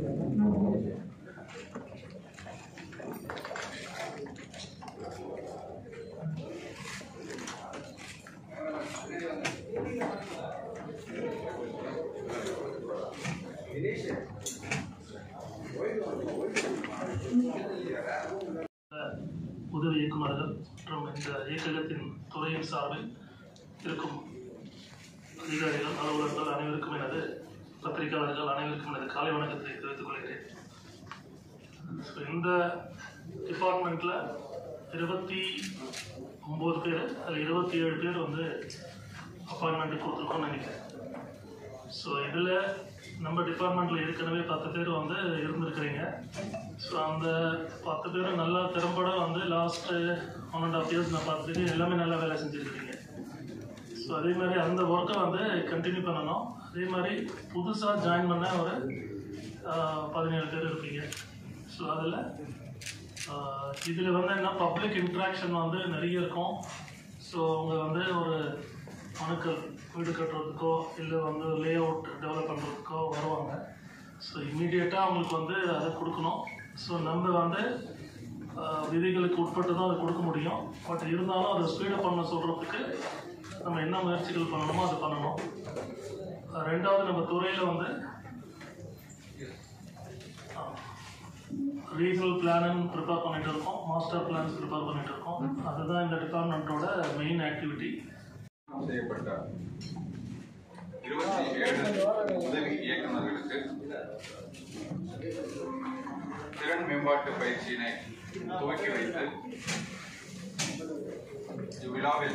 உதவி இயக்குநர்கள் மற்றும் இந்த இயக்ககத்தின் துறையின் சார்பில் இருக்கும் அதிகாரிகள் அலுவலர்கள் அனைவருக்கும் எனது பத்திரிகையாளர்கள் அனைவருக்கும் எனது காலை வணக்கத்தை தெரிவித்துக் கொள்கிறேன் ஸோ இந்த டிபார்ட்மெண்ட்டில் இருபத்தி ஒம்பது பேர் அதில் இருபத்தி ஏழு பேர் வந்து அப்பாயின்மெண்ட் கொடுத்துருக்கோம்னு நினைக்கிறேன் ஸோ இதில் நம்ம டிபார்ட்மெண்ட்டில் ஏற்கனவே பத்து பேர் வந்து இருந்திருக்கிறீங்க ஸோ அந்த பத்து பேரும் நல்லா திறம்பட வந்து last one and half years நான் பார்த்துட்டு எல்லாமே நல்லா வேலை செஞ்சுருக்கிறீங்க ஸோ அதே மாதிரி அந்த ஒர்க்கை வந்து கண்டினியூ பண்ணணும் அதே மாதிரி புதுசாக ஜாயின் பண்ண ஒரு ஆஹ், பதினேழு பேர் இருப்பீங்க ஸோ அதில் இதில் வந்து என்ன பப்ளிக் இன்ட்ராக்ஷன் வந்து நிறைய இருக்கும் ஸோ அவங்க வந்து ஒரு அணுக்கள் வீடு கட்டுறதுக்கோ இல்லை வந்து லே அவுட் டெவலப் பண்ணுறதுக்கோ வருவாங்க ஸோ இமீடியட்டாக அவங்களுக்கு வந்து அதை கொடுக்கணும் ஸோ நம்ம வந்து ஆஹ், விதிகளுக்கு உட்பட்டு தான் அதை கொடுக்க முடியும் பட் இருந்தாலும் அதை ஸ்பீடப் பண்ண சொல்கிறதுக்கு நம்ம என்ன முயற்சிகள் பண்ணணுமோ அதை பண்ணணும் ஆஹ், ரெண்டாவது நம்ம துறையில் வந்து ரீஜனல் பிளான் ப்ரிப்பேர் பண்ணிட்டு இருக்கோம் மாஸ்டர் பிளான்ஸ் ப்ரிப்பேர் பண்ணிட்டு இருக்கோம் அதுதான் இந்த டிபார்ட்மெண்ட்டோட மெயின் ஆக்டிவிட்டி செய்யப்பட்ட இருபத்தி ஏழு உதவி இயக்குநர்களுக்கு திறன் மேம்பாட்டு பயிற்சியினை துவக்கி வைத்து இவ்விழாவில்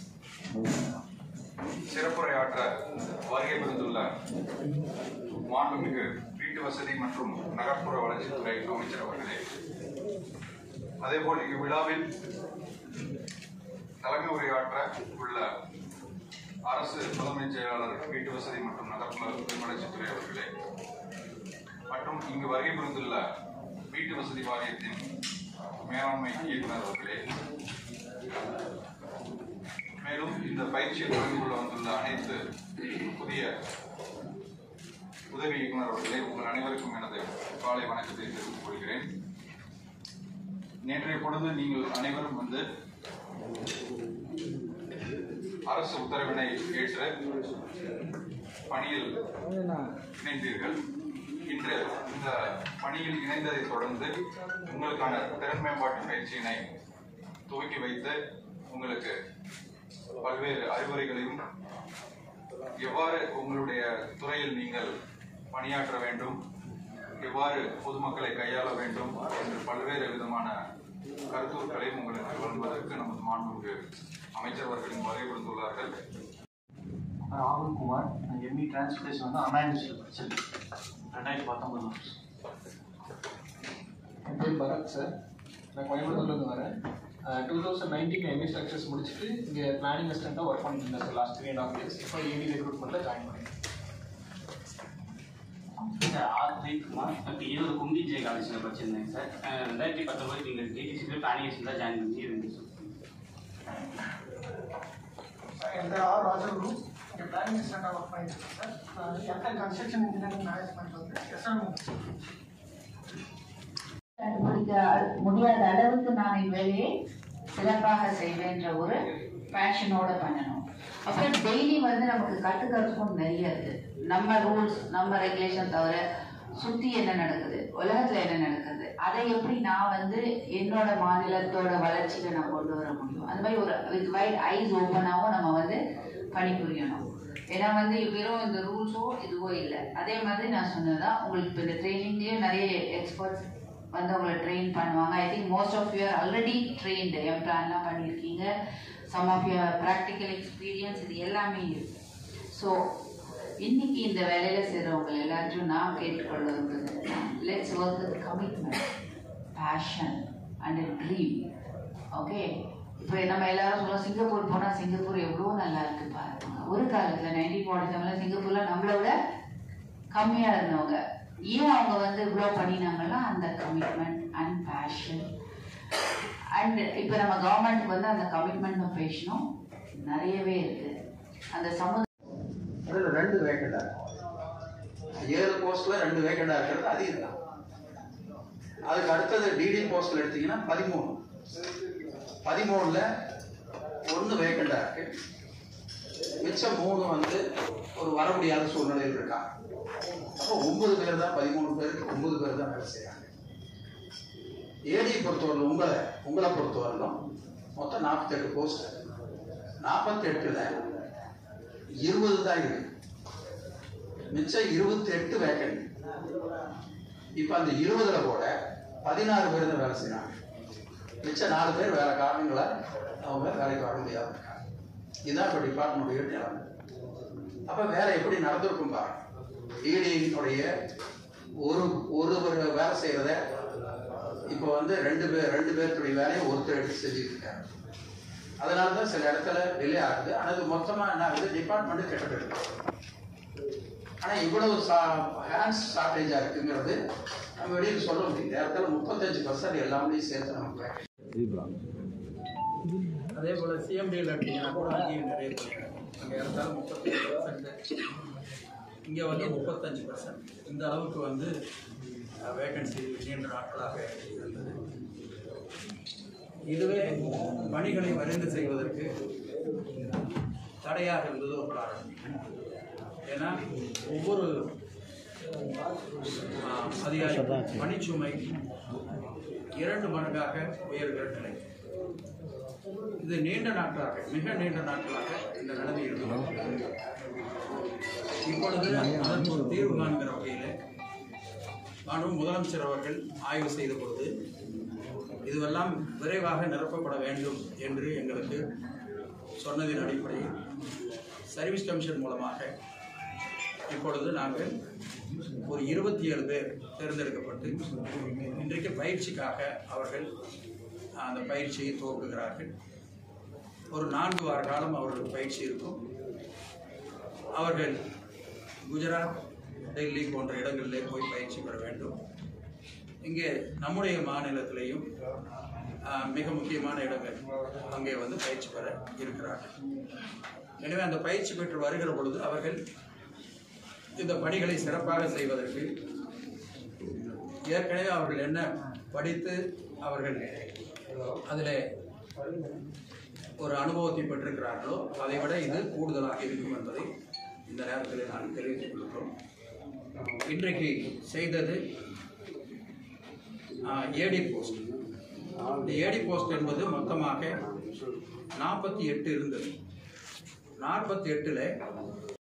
சிறப்புரையாற்ற வருகை புரிந்துள்ள மாண்புமிகு வீட்டு வசதி மற்றும் நகர்ப்புற வளர்ச்சித்துறை அமைச்சர் அவர்களே அதேபோல் இவ்விழாவில் தலைமை உரையாற்ற உள்ள அரசு முதன்மைச் செயலாளர் வீட்டு வசதி மற்றும் நகர்ப்புற வளர்ச்சித்துறை அவர்களே மற்றும் இங்கு வருகை புரிந்துள்ள வீட்டு வசதி வாரியத்தின் மேலாண்மை இயக்குனர் அவர்களே மேலும் இந்த பயிற்சியில் கலந்து கொள்ள வந்துள்ள அனைத்து புதிய உதவி இயக்குனர் அவர்களே உங்கள் அனைவருக்கும் எனது காலை வணக்கத்தை தெரிவித்துக் கொள்கிறேன் நேற்றைய பொழுது நீங்கள் அனைவரும் வந்து அரசு உத்தரவினை ஏற்று பணியில் இணைந்தீர்கள் இன்று இந்த பணியில் இணைந்ததை தொடர்ந்து உங்களுக்கான திறன் மேம்பாட்டு பயிற்சியினை துவக்கி வைத்து உங்களுக்கு பல்வேறு அறிவுரைகளையும் எவ்வாறு உங்களுடைய துறையில் நீங்கள் பணியாற்ற வேண்டும் எவ்வாறு பொதுமக்களை கையாள வேண்டும் என்று பல்வேறு விதமான கருத்துக்களையும் உங்களுக்கு வழங்குவதற்கு நமது மாண்புமிகு அமைச்சர் அவர்களின் வருகை கொடுத்துள்ளார்கள் ராகுல் குமார் நான் எம்இ டிரான்ஸ்போர்ட்டேஷன் வந்து அண்ணா யூனிவர்சிட்டி படிச்சிருக்கேன் ரெண்டாயிரத்தி பத்தொம்பது என் பேர் பரத் சார் நான் கோயம்புத்தூர்லேருந்து வரேன் two thousand nineteen MA structures முடிச்சுட்டு இங்கே பிளானிங் அசிஸ்டண்ட்டாக ஒர்க் பண்ணிட்டு இருந்தேன் sir last three and half years இப்போ ஏடி ரெக்ரூட்மெண்ட்டில் ஜாயின் பண்ணிட்டேன் சார் ஆர் குமார் இப்போ ஈரோடு கும்பி ஜே காலேஜில் படிச்சிருந்தேங்க சார் அஹ் ரெண்டாயிரத்தி பத்தொம்பது நீங்கள் டிடிசிக்கு பிளானிங் தான் ஜாயின் பண்ணி இருந்தேன் சார் என் பேர் ஆர் ராஜகுரு இங்கே பிளானிங் அசிஸ்டண்டாக ஒர்க் பண்ணிட்டு இருக்கேன் sir ML construction engineering management வந்து எஸ்எம் கண்டுபிடிக்க முடியாத அளவுக்கு நான் இவ்வேலையை சிறப்பாக செய்வேன்ற ஒரு பேஷனோட பண்ணணும் அப்புறம் டெய்லி வந்து நமக்கு கற்றுக்கிறதுக்கும் நிறைய இருக்கு நம்ம ரூல்ஸ் நம்ம ரெகுலேஷன் தவிர சுத்தி என்ன நடக்குது உலகத்துல என்ன நடக்குது அதை எப்படி நான் வந்து என்னோட மாநிலத்தோட வளர்ச்சிக்கு நான் கொண்டு வர முடியும் அந்த மாதிரி ஒரு வித் வைட் ஐஸ் ஓப்பனாகவும் நம்ம வந்து பணிபுரியணும் ஏன்னா வந்து வெறும் இந்த ரூல்ஸோ இதுவோ இல்லை அதே மாதிரி நான் சொன்னதுதான் உங்களுக்கு இப்போ இந்த ட்ரைனிங்லேயும் நிறைய எக்ஸ்பர்ட்ஸ் வந்து உங்களை ட்ரெயின் பண்ணுவாங்க I think most of you are already trained என் பிளான்லாம் பண்ணியிருக்கீங்க some of your practical experience இது எல்லாமே இருக்கு ஸோ இன்னைக்கு இந்த வேலையில் செய்கிறவங்க எல்லாத்தையும் நான் கேட்டுக்கொள்ள விரும்புகிறேன் let's work with commitment passion and dream okay இப்போ நம்ம எல்லாரும் சொல்லுவோம் சிங்கப்பூர் போனால் சிங்கப்பூர் எவ்வளோ நல்லா இருக்கு பாருங்க ஒரு காலத்தில் நைன்டீன் ஃபார்ட்டி செவனில் சிங்கப்பூரில் நம்மளை விட கம்மியாக இருந்தவங்க ஏன் அவங்க வந்து இவ்வளோ பண்ணினாங்கன்னா அந்த கமிட்மெண்ட் அண்ட் பேஷன் அண்ட் இப்போ நம்ம கவர்மெண்ட்டுக்கு வந்து அந்த கமிட்மெண்ட்டும் பேஷனும் நிறையவே இருக்கு அந்த சமூக அதில் ரெண்டு வேக்கண்டாக ஏழு போஸ்ட்ல ரெண்டு வேக்கண்டா இருக்கிறது அது இதுதான் அதுக்கு அடுத்தது டிடி போஸ்ட்ல எடுத்தீங்கன்னா பதிமூணு பதிமூணுல ஒன்று வேக்கண்டா இருக்கு மிச்சம் மூணு வந்து ஒரு வர முடியாத சூழ்நிலையில் இருக்காங்க அப்போ ஒன்பது பேர் தான் பதிமூணு பேருக்கு ஒன்பது பேர் தான் வேலை செய்யறாங்க ஏடி பொறுத்தவரை உங்களை உங்களை பொறுத்தவரையிலும் மொத்தம் நாற்பத்தெட்டு போஸ்ட் நாற்பத்தெட்டுல இருபது தான் இருக்கு மிச்சம் இருபத்தி எட்டு வேக்கண்ட் இப்ப அந்த இருபதுல கூட பதினாறு பேர் தான் வேலை செய்யறாங்க மிச்சம் நாலு பேர் வேற காரணங்களா அவங்க வேலைக்கு வர முடியாம இருக்காங்க இதுதான் இப்ப டிபார்ட்மெண்ட் நிலைமை அப்ப வேற எப்படி நடந்திருக்கும் பாருங்க இடியினுடைய ஒரு ஒருவர் வேலை செய்யறத இப்போ வந்து ரெண்டு பேர் ரெண்டு பேர்த்துடைய வேலையை ஒருத்தர் எடுத்து செஞ்சுட்டு இருக்காரு அதனால தான் சில இடத்துல டிலே ஆகுது ஆனால் இது மொத்தமா என்ன ஆகுது டிபார்ட்மெண்ட் கெட்டது இருக்கு ஆனா இவ்வளவு ஹேண்ட்ஸ் ஷார்டேஜா இருக்குங்கிறது நம்ம வெளியில் சொல்ல முடியும் நேரத்தில் முப்பத்தஞ்சு பர்சன்ட் எல்லாமே சேர்த்து நமக்கு வேணும். அதே போல் சிஎம்டியில் எடுத்தீங்கன்னா கூட அங்கேயும் நிறைய பேர் அங்கே இருந்தாலும் முப்பத்தஞ்சு பர்சன்ட் இங்கே வந்து முப்பத்தஞ்சு பர்சன்ட் இந்த அளவுக்கு வந்து வேகன்சி நீண்ட நாட்களாக இருந்தது இதுவே பணிகளை வரைந்து செய்வதற்கு தடையாக இருந்தது ஒரு காரணம் ஏன்னா ஒவ்வொரு ஆ, அதிகாரி பணிச்சுமை இரண்டு மடங்காக உயர்கிற நிலை இது நீண்ட நாட்களாக மிக நீண்ட நாட்களாக இந்த நிலைமை இருந்தது இப்பொழுது அதற்கு ஒரு தீர்வு காண்கிற வகையில் மாண்பு முதலமைச்சர் அவர்கள் ஆய்வு செய்த பொழுது இதுவெல்லாம் விரைவாக நிரப்பப்பட வேண்டும் என்று எங்களுக்கு சொன்னதின் அடிப்படையில் சர்வீஸ் கமிஷன் மூலமாக இப்பொழுது நாங்கள் ஒரு இருபத்தி ஏழு பேர் தேர்ந்தெடுக்கப்பட்டு இன்றைக்கு பயிற்சிக்காக அவர்கள் அந்த பயிற்சியை துவக்குகிறார்கள் ஒரு நான்கு வார காலம் அவர்களுக்கு பயிற்சி இருக்கும் அவர்கள் குஜராத் டெல்லி போன்ற இடங்களிலே போய் பயிற்சி பெற வேண்டும் இங்கே நம்முடைய மாநிலத்திலேயும் ஆஹ், மிக முக்கியமான இடங்கள் அங்கே வந்து பயிற்சி பெற இருக்கிறார்கள் எனவே அந்த பயிற்சி பெற்று வருகிற பொழுது அவர்கள் இந்த பணிகளை சிறப்பாக செய்வதற்கு ஏற்கனவே அவர்கள் என்ன படித்து அவர்கள் அதில் ஒரு அனுபவத்தை பெற்றிருக்கிறார்களோ அதை விட இது கூடுதலாக இருக்கும் என்பதை இந்த நேரத்தில் நான் தெரிவித்துக் கொள்கிறோம் இன்றைக்கு செய்தது ஏடி போஸ்ட் இந்த ஏடி போஸ்ட் என்பது மொத்தமாக நாற்பத்தி எட்டு இருந்தது நாற்பத்தி எட்டில்